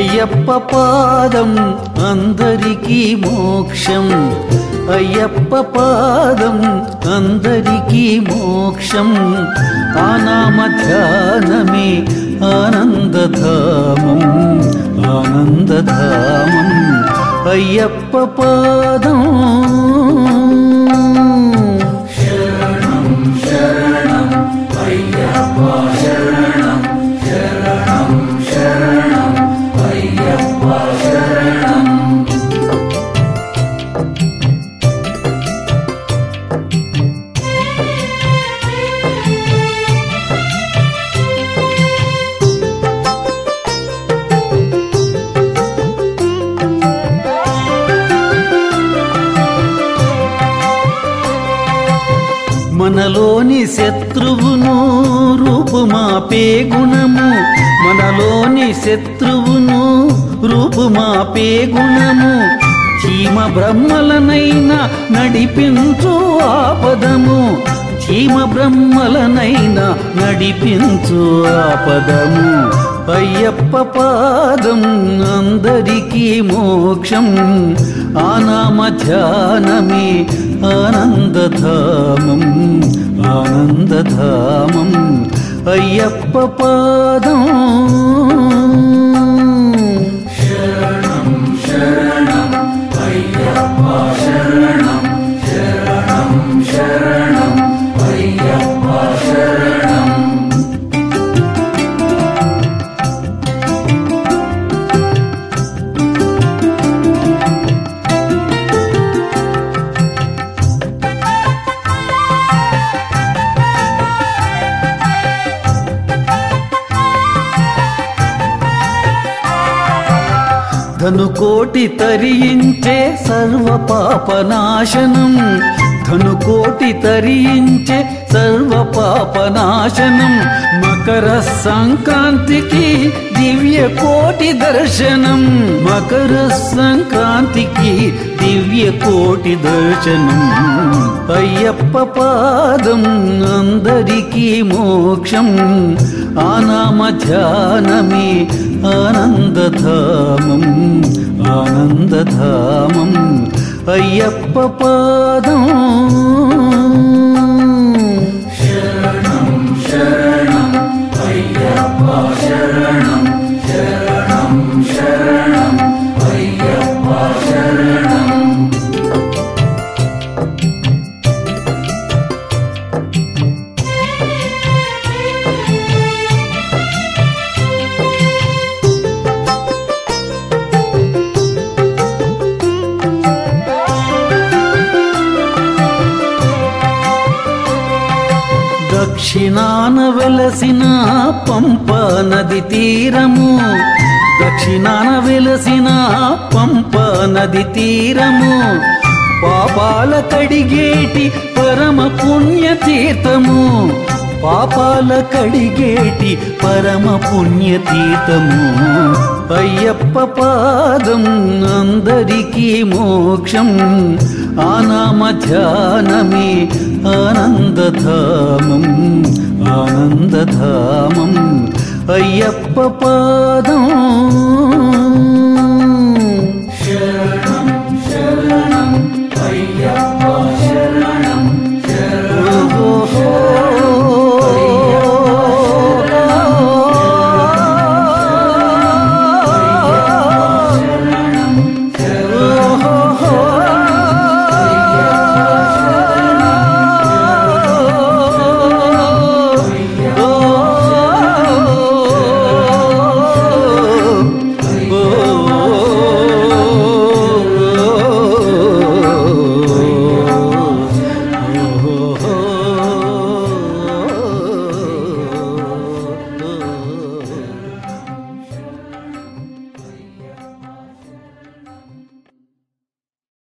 అయ్యప్ప పాదం అందరికీ మోక్షం అయ్యప్ప పాదం అందరికీ మోక్షం ఆనామ ధ్యానమే ఆనందధామం ఆనందధామం అయ్యప్ప పాదం మనలోని శత్రువును రూపుమాపే గుణము మనలోని శత్రువును రూపుమాపే గుణము చీమ బ్రహ్మలనైనా నడిపించు ఆపదము చీమ బ్రహ్మలనైనా నడిపించు ఆపదము అయ్యప్ప పాదం అందరికీ మోక్షం ఆనామ ధ్యానమే ఆనందధామం ఆనందధామం అయ్యప్ప పాదం ధనుకోటి తరించే సర్వ పాపనాశనం ధనుకోటి తరించే సర్వ పాపనాశనం మకర సంక్రాంతికి దివ్య కోటి దర్శనం మకర సంక్రాంతికి దివ్య కోటి దర్శనం అయ్యప్ప పాదం అందరికీ మోక్షం ఆనామ ధ్యానమే ఆనందధామం ఆనందధామం అయ్యప్ప పాదం దక్షిణాన వెలసిన పంప నది తీరము దక్షిణాన వెలసిన పంప నది తీరము పాపాల కడిగేటి పరమ పుణ్య తీర్థము పాపాల కడిగేటి పరమ పుణ్య తీర్థము అయ్యప్ప పాదం అందరికీ మోక్షం ఆనామ ధ్యానమే ఆనందధామం ఆనందధామం అయ్యప్ప పాదం